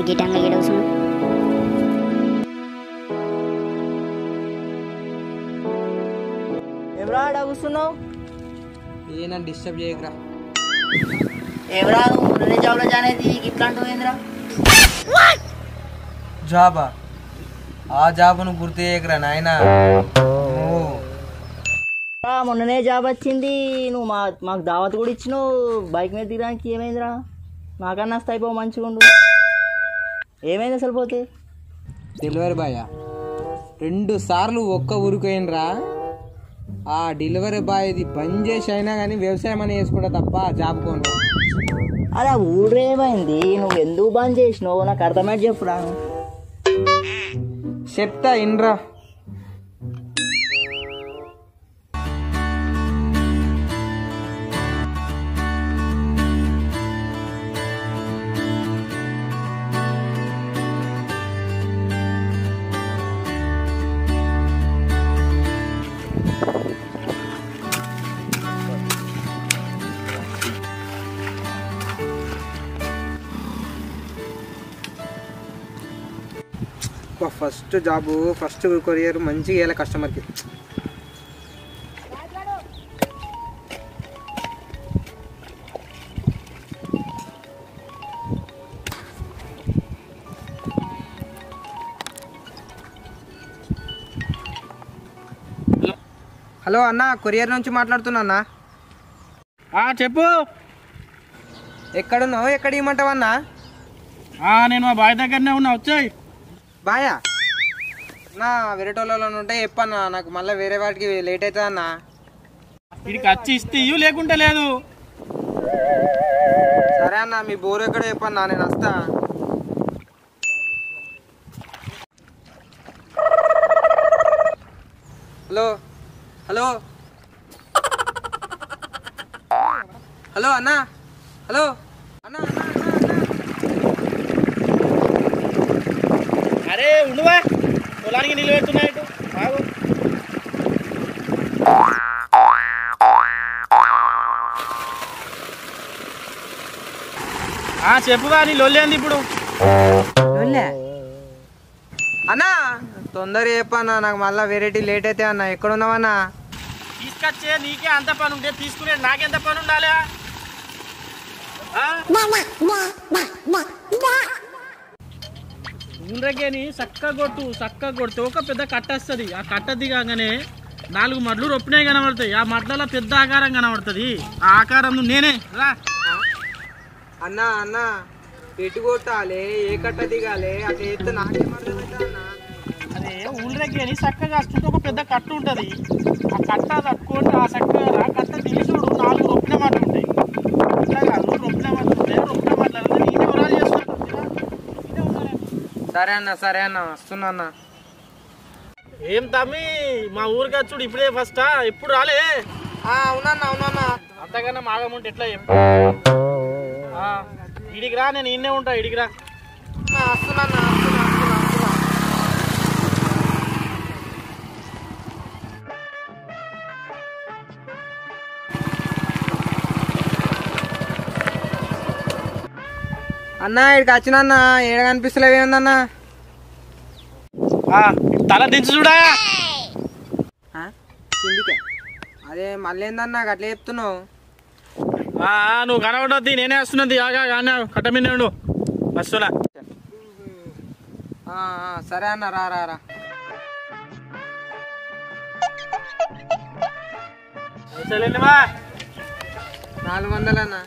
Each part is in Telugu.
గిటంగా ఇక్కడ కూర్చున్నావు ఎవరా ఆడ కూర్చున్నావు ఏ నన్ను డిస్టర్బ్ చేయకరా ఎవరా నువ్వు మొన్ననే జాబ్లో జాయిన్ అయితే ఇట్లాంటివి ఏందిరా జాబా ఆ జాబును గుర్తు చేయకరా నాయనా ఓ రా, మొన్ననే జాబ్ వచ్చింది నువ్వు మా మాకు దావత్ కూడా ఇచ్చినావు బైక్ మీద దిగడానికి ఏమైందిరా నాకన్నా వస్తే అయిపో మంచిగా ఉండు ఏమైంది అసలు పోతే డెలివరీ బాయ్ రెండు సార్లు ఒక్క ఊరిపోయినరా ఆ డెలివరీ బాయ్ది బంద్ చేసి అయినా కానీ వ్యవసాయం అని వేసుకుంటా తప్ప జాబ్ కొను అలా ఊరేమైంది నువ్వు ఎందుకు బంద్ చేసినావు నాకు అర్థమైతే చెప్పురా చెప్తా ఇన్రా ఫస్ట్ జాబు ఫస్ట్ కొరియర్ మంచిగా వేయాలి కస్టమర్కి హలో అన్న కొరియర్ నుంచి మాట్లాడుతున్నా అన్న ఆ చెప్పు ఎక్కడున్నావు ఎక్కడ ఇవ్వమంటావు అన్న ఆ నేను మా బాయ్ దగ్గరనే ఉన్నా వచ్చాయి బాయా నా వేరేటోళ్ళలో ఉంటే చెప్పన్నా నాకు మళ్ళీ వేరే వాటికి లేట్ అవుతుంది అన్న వీడికి వచ్చి ఇస్తే ఇవ్వు లేకుంటే లేదు సరే అన్న మీ బోర్ ఎక్కడ చెప్పన్నా నేను వస్తా హలో హలో హలో అన్న హలో అన్న అన్న, అన్న, అన్న. అరే ఉండువా పొలానికి నిలబెడుతున్నాయి బాగు ఆ చెప్పుగా నీ లొల్లేంది ఇప్పుడు అన్న తొందర చెప్పన్నా నాకు మళ్ళీ వెరైటీ లేట్ అయితే అన్న ఎక్కడ ఉన్నావన్నా తీసుకొచ్చే నీకే అంత పని ఉంటే తీసుకునే నాకెంత పని ఉండాలి ఊరకేని చక్క కొట్టు చక్క కొడితే ఒక పెద్ద కట్ట వస్తుంది ఆ కట్ట దిగానే నాలుగు మడ్లు రొప్పినాయి కనబడతాయి ఆ మడ్లలో పెద్ద ఆకారం కనబడుతుంది ఆ ఆకారం నేనే రా అన్న అన్న ఎటు కొట్టాలి ఏ కట్ట దిగాలి అట్లా ఎత్తే నాకేమర్థమైతే అన్న అదే ఊళ్ళకి చక్కగా వస్తుంటే ఒక పెద్ద కట్ట ఉంటుంది ఆ కట్ట తట్టుకొని ఆ చక్కగా ఆ కట్ట దిగి చూడు నాలుగు రొప్పిన మాటలు ఉంటాయి ఇట్లా కాదు రొప్పిన మాటలు ఉంటాయి రొప్పిన మాటలు నేను వివరాలు చేస్తాను సరే అన్న సరే అన్న వస్తున్నా అన్న ఏం తమ్మి మా ఊరికి వచ్చుడు ఇప్పుడే ఫస్టా ఎప్పుడు రాలే ఆ, అవునన్న అవునన్న అంతకన్నా మాగముంటే ఎట్లా చెప్పు ఆ, ఇడికి రా నేను ఇన్నే ఉంటా ఇడికి రా ఆ, వస్తున్నా అన్న వస్తున్నా వస్తున్నా వస్తున్నా అన్న ఇక్కడికి వచ్చిన అన్న ఏడ కనిపిస్తలేవు ఏందన్న ఆ, తల దించు చూడా కిందికే అదే మళ్ళీ ఏందన్న అట్లా చెప్తున్నావు ఆ, ఆ, నువ్వు కనబడద్ది నేనే వస్తున్నది ఆగా కానీ కట్ట మీద ఉండు బస్సులా ఆ, ఆ, సరే అన్న రా రా రా సరేలేవా నాలుగు వందలు అన్న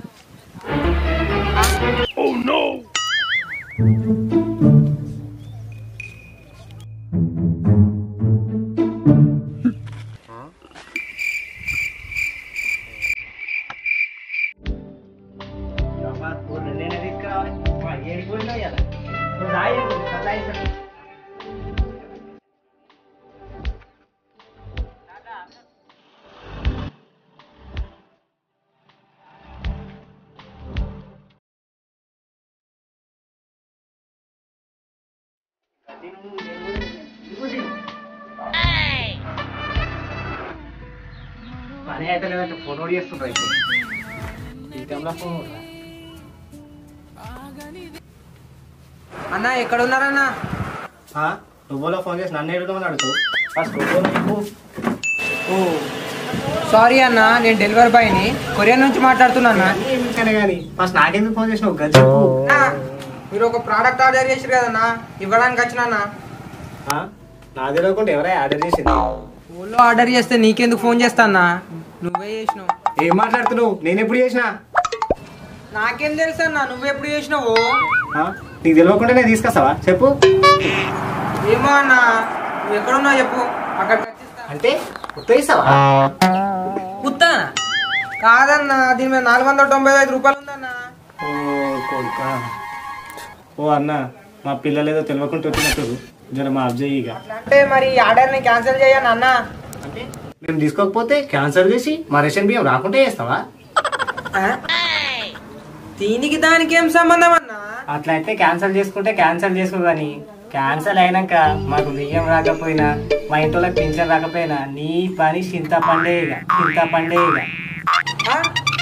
పని అయితే లేదంటే ఫోన్ కూడా చేస్తుండ్రా ఇప్పుడు ఈ టైంలో ఫోన్ అన్న ఎక్కడ ఉన్నారన్నా నువ్వులో ఫోన్ చేసి నన్ను ఎడుకోమని అడుగు ఫస్ట్ నువ్వులో చెప్పు ఓ సారీ అన్న నేను డెలివరీ బాయ్ని కొరియా నుంచి మాట్లాడుతున్నా ఎందుకనే కానీ ఫస్ట్ నాకెందుకు ఫోన్ చేసినావు గది చెప్పు అన్నా, మీరు ఒక ప్రోడక్ట్ ఆర్డర్ చేసారు కదన్నా ఇవ్వడానికి వచ్చినా ఆ? నా తెలియకుండా ఎవరై ఆర్డర్ చేసింది ఊళ్ళో ఆర్డర్ చేస్తే నీకెందుకు ఫోన్ చేస్తానా నువ్వే చేసినావు ఏం మాట్లాడుతున్నావు నేను ఎప్పుడు చేసినా నాకేం తెలుసు అన్న నువ్వు ఎప్పుడు చేసినావు ఆ? నీకు తెలియకుండానే తీసుకొస్తావా చెప్పు ఏమో అన్న నువ్వు ఎక్కడున్నావు చెప్పు అక్కడికి వచ్చేస్తా అంటే ఉత్తరిస్తావా ఉత్తా కాదన్నా దీని మీద నాలుగు వందల తొంభై ఐదు రూపాయలు ఉందన్న ఓ కొడుకా ఓ అన్న మా పిల్లలు ఏదో తెలియకుండా వచ్చినట్టు జర మా అబ్జయ్ ఇక అంటే మరి ఆర్డర్ని క్యాన్సిల్ చేయను అన్న అంటే మేము తీసుకోకపోతే క్యాన్సర్ చేసి మా రేషన్ బియ్యం రాకుంటే చేస్తావా ఆ? దీనికి దానికి ఏం సంబంధం అన్న అట్లా అయితే క్యాన్సల్ చేసుకుంటే క్యాన్సల్ చేసుకో కానీ క్యాన్సల్ అయినాక మాకు బియ్యం రాకపోయినా మా ఇంట్లో పింఛన్ రాకపోయినా నీ పని చింత పండే ఇక చింత పండే ఇక ఆ?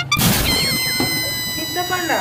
చింతపండ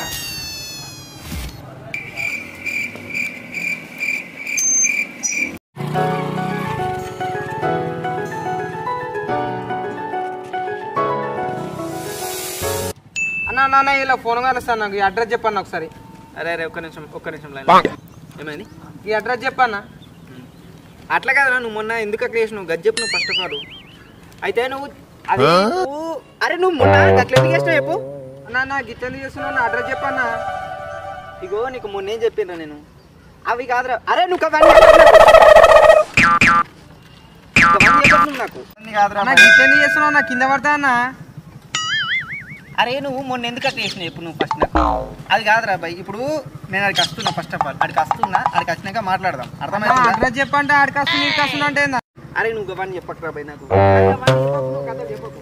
అన్న నాన్న ఇలా ఫోన్ కలుస్తాను నాకు ఈ అడ్రస్ చెప్పన్న ఒకసారి అరే అరే ఒక్క నిమిషం ఒక్క నిమిషం లైన్ ఏమైంది ఈ అడ్రస్ చెప్పన్నా అట్లా కదరా నువ్వు మొన్న ఎందుకు అట్లా చేసినావు గది చెప్పు నువ్వు ఫస్ట్ ఆఫ్ ఆల్ అయితే నువ్వు అది నువ్వు అరే నువ్వు మొన్న అట్లా ఎందుకు చేసినావు చెప్పు అన్న నా గిట్టెందుకు చేస్తున్నావు నా అడ్రస్ చెప్పన్నా ఇగో నీకు మొన్న ఏం చెప్పినా నేను అవి కాదురా అరే నువ్వు అవన్నీ చెప్పకు నాకు. అవన్నీ చెప్పకు నువ్వు నాకు అవన్నీ కాదురా అన్న గిట్టెందుకు చేస్తున్నావు నా కింద పడతా అన్న అరే నువ్వు మొన్న ఎందుకు అట్లా చేసినావు ఇప్పుడు నువ్వు ఫస్ట్ నాకు అది కాదురా బాయ్ ఇప్పుడు నేను అడికి వస్తున్నా ఫస్ట్ ఆఫ్ ఆల్ అడికి వస్తున్నా అడికి వచ్చినాక మాట్లాడదాం అర్థమైందా అడ్రస్ చెప్పంటే ఆడికి వస్తుంది నీకు వస్తుంది అంటే ఏందా? అరే నువ్వు అవన్నీ చెప్పకురా బాయ్ నాకు అవన్నీ చెప్పకు, నువ్వు కథ చెప్పకు.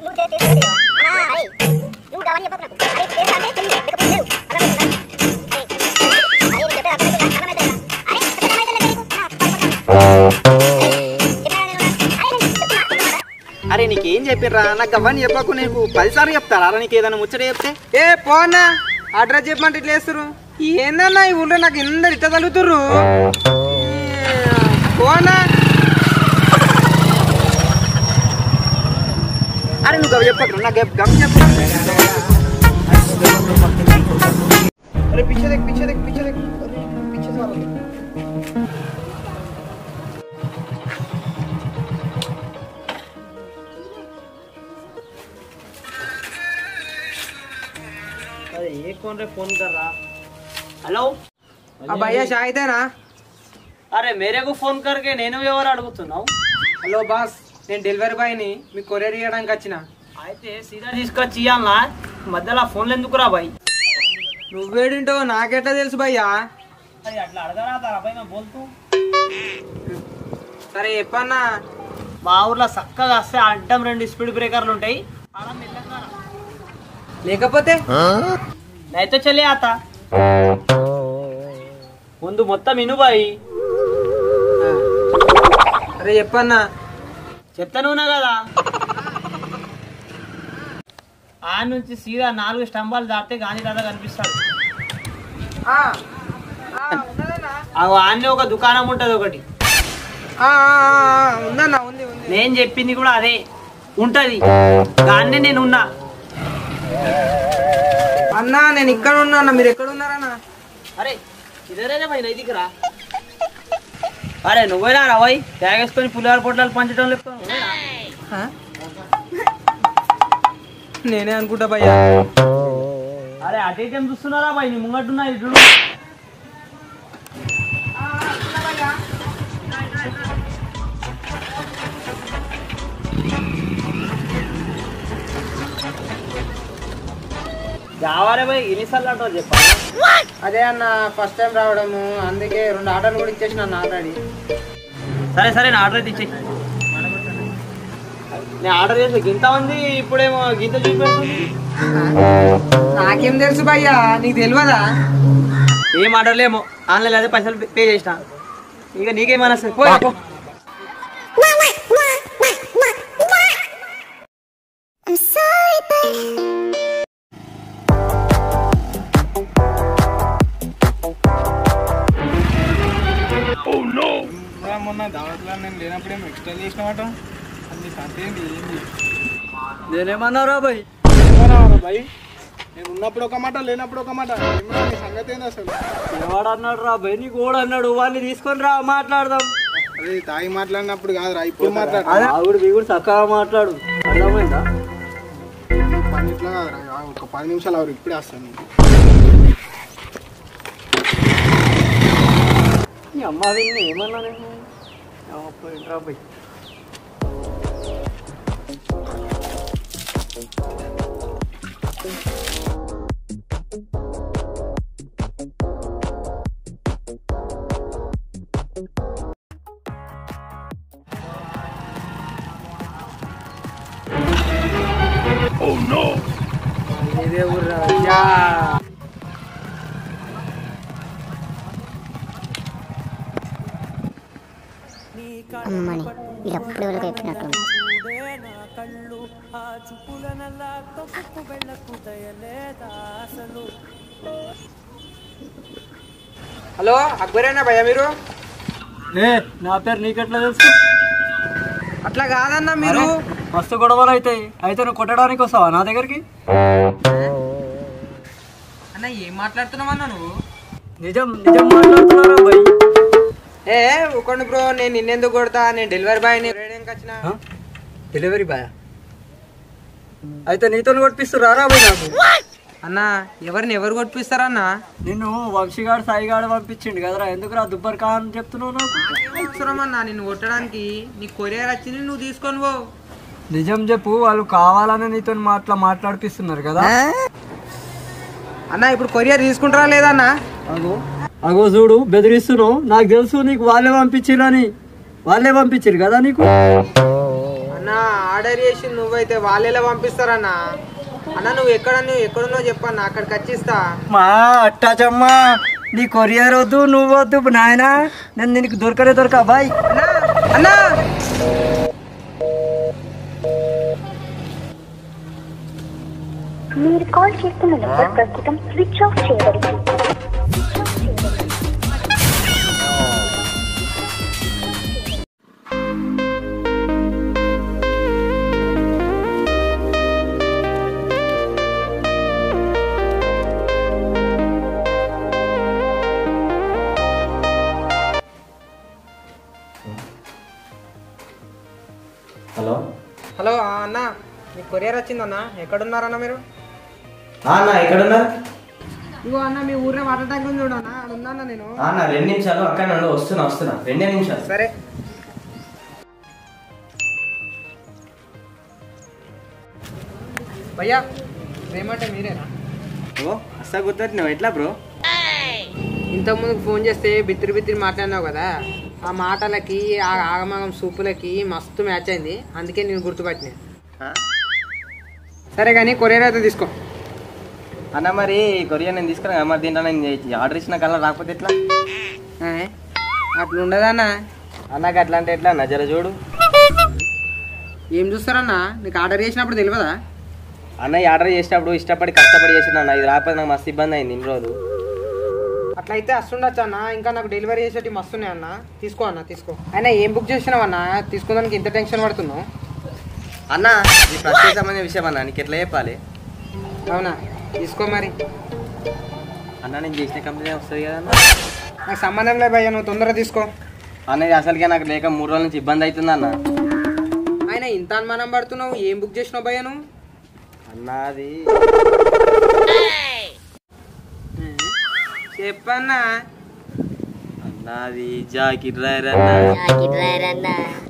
అరే నీకేం చెప్పిర్రా నాకు అవన్నీ చెప్పకు నీకు పదిసార్లు చెప్తారా అరే నీకు ఏదైనా ముచ్చట చెప్తే ఏ పోనా అడ్రస్ చెప్పమంటే ఇట్లా వేస్తారు ఏందన్నా ఈ ఊళ్ళో నాకు ఎందరు ఇట్లా తగులుతుర్రు పోనా అరే నువ్వు గవి చెప్పకు నాకు గప్ గప్ చెప్పు అరే పిచ్చే దేక్ పిచ్చే దేక్ పిచ్చే దేక్ అరే, పిచ్చే సార్ अरे ये कौन रे फोन कर रहा हेलो ఆ భయ్యా షాయిదేనా అరే మేరేకు ఫోన్ కరికే నేను ఎవరు అడుగుతున్నావు హలో బాస్ నేను డెలివరీ బాయ్ని మీకు కొరియర్ ఇవ్వడానికి వచ్చిన అయితే సీదా తీసుకొచ్చి ఇయ్యాలనా మధ్యలో ఫోన్లు ఎందుకురా బాయ్ నువ్వేడింటో నాకెట్లా తెలుసు భయ్యా అది అట్లా అడగరా తారా బాయ్ మేము బోల్తూ సరే చెప్పన్నా మా ఊర్లో చక్కగా వస్తే అడ్డం రెండు స్పీడ్ బ్రేకర్లు ఉంటాయి లేకపోతే నైతే చలే ఆత ముందు మొత్తం ఇను బాయ్ అరే చెప్పన్నా చెప్తానున్నా కదా ఆ నుంచి సీదా నాలుగు స్తంభాలు దాటితే గాంధీ తాత కనిపిస్తాడు ఆ, ఆ, ఉన్నదన్నా. ఆ ఆన్నే ఒక దుకాణం ఉంటది ఒకటి ఆ, ఆ, ఆ, ఆ, ఉందన్నా ఉంది ఉంది నేను చెప్పింది కూడా అదే ఉంటది దాన్నే నేను ఉన్నా అన్నా నేను ఇక్కడ ఉన్నా అన్న మీరు ఎక్కడ ఉన్నారన్నా అరే ఇదరేనే పోయి నైతికిరా అరే నువ్వేనా రా పోయి తాగేసుకొని పులిహార పొట్లాలు పంచడం లేక నువ్వేనా? ఆ? నేనే అనుకుంటా భయ్యా అరే అటేటం చూస్తున్నారా బాయ్ నీ ముంగట్టున్నా ఇటు రావారే బాయ్ ఎన్నిసార్లు అంటారు చెప్పాలి అదే అన్న ఫస్ట్ టైం రావడము అందుకే రెండు ఆర్డర్లు కూడా ఇచ్చేసిన అన్న ఆల్రెడీ సరే సరే నా ఆర్డర్ అయితే ఇచ్చేయి నేను ఆర్డర్ చేసి గింత ఉంది ఇప్పుడేమో గింత చూపెడుతుంది నాకేం తెలుసు భయ్యా నీకు తెలియదా ఏం ఆర్డర్ లేమో ఆన్లైన్ అదే పైసలు పే చేసిన ఇక నీకేమన్నా సరే పోయి పో. I'm sorry, babe. అసలు నేను లేనప్పుడేమో ఎక్స్ట్రా చేసినమాట అన్ని సంతేంది ఏంది నేనేమన్నారా బాయ్ ఏమన్నావురా భయ్ నేను ఉన్నప్పుడు ఒక మాట లేనప్పుడు ఒక మాట ఏమన్నా నీ సంగతి ఏంది అసలు ఎవడు అన్నాడు రా బాయ్ నీకు కూడా అన్నాడు వాడిని తీసుకొని రా మాట్లాడదాం అదే తాగి మాట్లాడినప్పుడు కాదురా ఇప్పుడు మాట్లాడు ఆవిడ మీ కూడా చక్కగా మాట్లాడు అర్థమైందా పని ఇట్లా కాదురా ఆ ఒక పది నిమిషాలు అవరు ఇప్పుడే వస్తాను నీ అమ్మ విన్ని ఏమన్నా నేను పోయింట్రా బాయ్ ఇదే ఊర్రా యా అమ్మని ఇలా అప్పుడు వాళ్ళకి ఎక్కినట్టు హలో అక్బరేనా భయ్య మీరు ఏ నా పేరు నీకెట్లా తెలుసు అట్లా కాదన్నా మీరు మస్తు గొడవలు అవుతాయి అయితే నువ్వు కొట్టడానికి వస్తావా నా దగ్గరికి అన్న ఏం మాట్లాడుతున్నావన్నా నువ్వు నిజం నిజం మాట్లాడుతున్నారా బాయ్ ఏ ఊకోండి బ్రో నేను నిన్నెందుకు కొడతా నేను డెలివరీ బాయ్ రేడియంకి వచ్చిన డెలివరీ బాయ్ అయితే నీతో కొట్టిస్తురారా బాయ్ నాకు అన్న ఎవరిని ఎవరు కొట్టిస్తారన్నా నిన్ను వంశీగాడు సాయిగాడు పంపించిండు కదరా ఎందుకు రా దుబ్బర్ కా అని చెప్తున్నావు నాకు అవసరమన్నా నిన్ను కొట్టడానికి నీ కొరియర్ వచ్చింది నువ్వు తీసుకొని పో నిజం చెప్పు వాళ్ళు కావాలని నీతో మాట్లా మాట్లాడిపిస్తున్నారు కదా అన్న ఇప్పుడు కొరియర్ తీసుకుంటారా లేదన్నా అగో అగో చూడు బెదిరిస్తున్నావు నాకు తెలుసు నీకు వాళ్ళే పంపించిరని వాళ్ళే పంపించిరు కదా నీకు అన్న ఆర్డర్ చేసి నువ్వైతే వాళ్ళు ఎలా పంపిస్తారన్నా అన్న నువ్వు ఎక్కడ నువ్వు ఎక్కడున్నావు చెప్పన్నా అక్కడికి వచ్చిస్తా మా అట్టాచమ్మా నీ కొరియర్ వద్దు నువ్వు వద్దు నాయనా నేను నీకు దొరకనే దొరక బాయ్ అన్నా అన్నా మీరు కాల్ చేస్తున్న నెంబర్ ప్రస్తుతం స్విచ్ ఆఫ్ చేయబడింది హలో హలో ఆ అన్న మీ కొరియర్ వచ్చిందన్న ఎక్కడున్నారన్న మీరు అన్న ఎక్కడున్నారు ఇగో అన్న మీ ఊర్లో వాటర్ ట్యాంక్ ఉంది చూడన్న అక్కడ ఉన్నా నేను అన్న రెండు నిమిషాలు అక్కడ నుండి వస్తున్నా వస్తున్నా రెండే నిమిషాలు సరే భయ్యా ఏమంటే మీరేనా ఓ అస్సా గుర్తొచ్చినావు ఎట్లా బ్రో ఇంతకుముందు ఫోన్ చేస్తే బిత్తిరి బిత్తిరి మాట్లాడినావు కదా ఆ మాటలకి ఆ ఆగమాగం సూపులకి మస్తు మ్యాచ్ అయింది అందుకే నేను గుర్తుపట్టినా సరే కానీ కొరియర్ అయితే తీసుకో అన్న మరి కొరియా నేను తీసుకురా మరి దీంట్లో నేను ఆర్డర్ ఇచ్చిన కలర్ రాకపోతే ఎట్లా ఏ? అట్లా ఉండదన్నా అన్నకి అట్లా అంటే ఎట్లా అన్న జర చూడు ఏం చూస్తారన్నా నీకు ఆర్డర్ చేసినప్పుడు తెలియదా అన్న ఈ ఆర్డర్ చేసేటప్పుడు ఇష్టపడి కష్టపడి చేసిన అన్న ఇది రాకపోతే నాకు మస్తు ఇబ్బంది అయింది ఇన్ని రోజులు అట్లా అయితే వస్తుండొచ్చు అన్న ఇంకా నాకు డెలివరీ చేసేటి మస్తు ఉన్నాయి అన్న తీసుకో అన్న తీసుకో అయినా ఏం బుక్ చేసినావు అన్న తీసుకోవడానికి ఇంత టెన్షన్ పడుతున్నావు అన్న ఇది ప్రత్యేక సంబంధించిన విషయం అన్న నీకు ఎట్లా చెప్పాలి అవునా తీసుకో మరి అన్న నేను చేసిన కంపెనీ వస్తుంది కదా అన్న నాకు సంబంధం లేదు భయ్యా నువ్వు తొందరగా తీసుకో అన్నది అసలుకే నాకు లేక మూడు రోజుల నుంచి ఇబ్బంది అవుతుంది అన్న ఆయన ఇంత అనుమానం పడుతున్నావు ఏం బుక్ చేసినావు భయ్యా నువ్వు అన్న అది చెప్పన్నా అన్న అది జాకెట్ డ్రైవర్ అన్న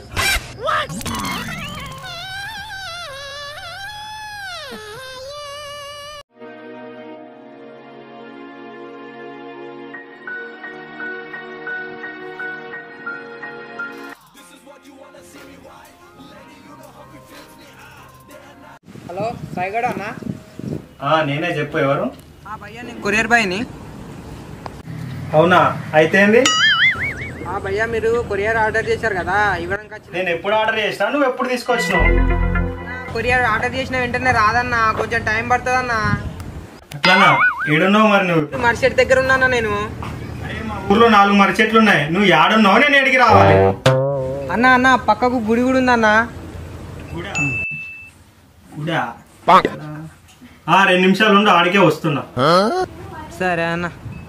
హలో సాయిగడ అన్న నేనే చెప్పు ఎవరు ఆ భయ్యా నేను కొరియర్ బాయ్ని అవునా అయితే ఏంది ఆ భయ్యా మీరు కొరియర్ ఆర్డర్ చేశారు కదా ఇవ్వడానికి వచ్చిన నేను ఎప్పుడు ఆర్డర్ చేసినా నువ్వు ఎప్పుడు తీసుకొచ్చినావు కొరియర్ ఆర్డర్ చేసిన వెంటనే రాదన్నా కొంచెం టైం పడుతుందన్నా అట్లానా ఏడున్నావు మరి నువ్వు మర్చెట్ దగ్గర ఉన్నానా నేను ఊర్లో నాలుగు మరి చెట్లు ఉన్నాయి నువ్వు ఏడున్నావు నేను ఎడికి రావాలి అన్న అన్న పక్కకు గుడి కూడా ఉందన్న గుడా ఆ, రెండు నిమిషాలు ఉండి ఆడికే వస్తున్నా సరే అన్న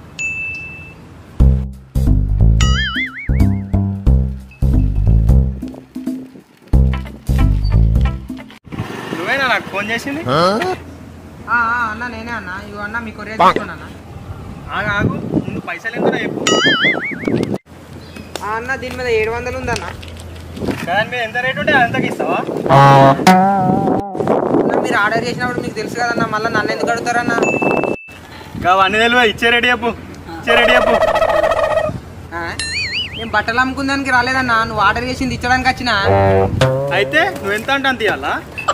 నువ్వేనా నాకు ఫోన్ చేసింది ఆ, ఆ, అన్న నేనే అన్న ఇవి అన్న మీ కొరియర్ తీసుకోండి అన్న ఆగు ఆగు ముందు పైసలు ఎంత చెప్పు ఆ, అన్న దీని మీద ఏడు వందలు ఉందన్న దాని మీద ఎంత రేట్ ఉంటే అంతకి ఇస్తావా అన్న మీరు ఆర్డర్ చేసినప్పుడు మీకు తెలుసు కదన్న మళ్ళీ నన్ను ఎందుకు అడుగుతారన్న అవన్నీ తెలియదు ఇచ్చే రెడీ చెప్పు ఇచ్చే రెడీ చెప్పు ఆ? నేను బట్టలు అమ్ముకుందానికి రాలేదన్న నువ్వు ఆర్డర్ చేసింది ఇచ్చడానికి వచ్చిన అయితే నువ్వు ఎంత అంటే అంత ఇవ్వాలా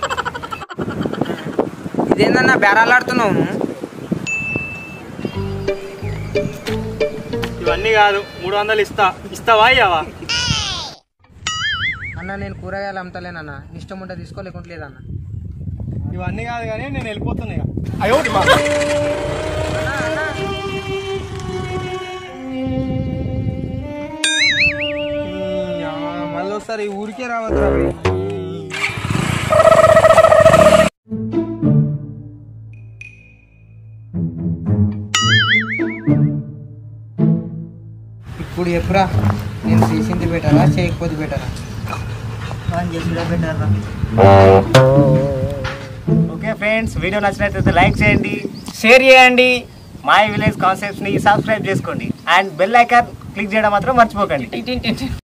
ఇదేందన్న బేరాలు ఆడుతున్నావు నువ్వు? ఇవన్నీ కాదు మూడు వందలు ఇస్తా ఇస్తావా ఇయ్యవా అన్న నేను కూరగాయలు అమ్ముతలేనన్న నీ ఇష్టం ఉంటే తీసుకో లేకుంటే లేదన్న ఇవన్నీ కాదు కానీ నేను వెళ్ళిపోతున్నా ఇక మళ్ళీ ఒకసారి ఈ ఊరికే రావద్దు రా భయ్. ఇప్పుడు ఎప్పుడా నేను చేసింది బెటరా చేయకపోతే బెటరా ఓకే ఫ్రెండ్స్ వీడియో నచ్చినట్లయితే లైక్ చేయండి షేర్ చేయండి మై విలేజ్ కాన్సెప్ట్స్ని సబ్స్క్రైబ్ చేసుకోండి అండ్ బెల్ ఐకాన్ క్లిక్ చేయడం మాత్రం మర్చిపోకండి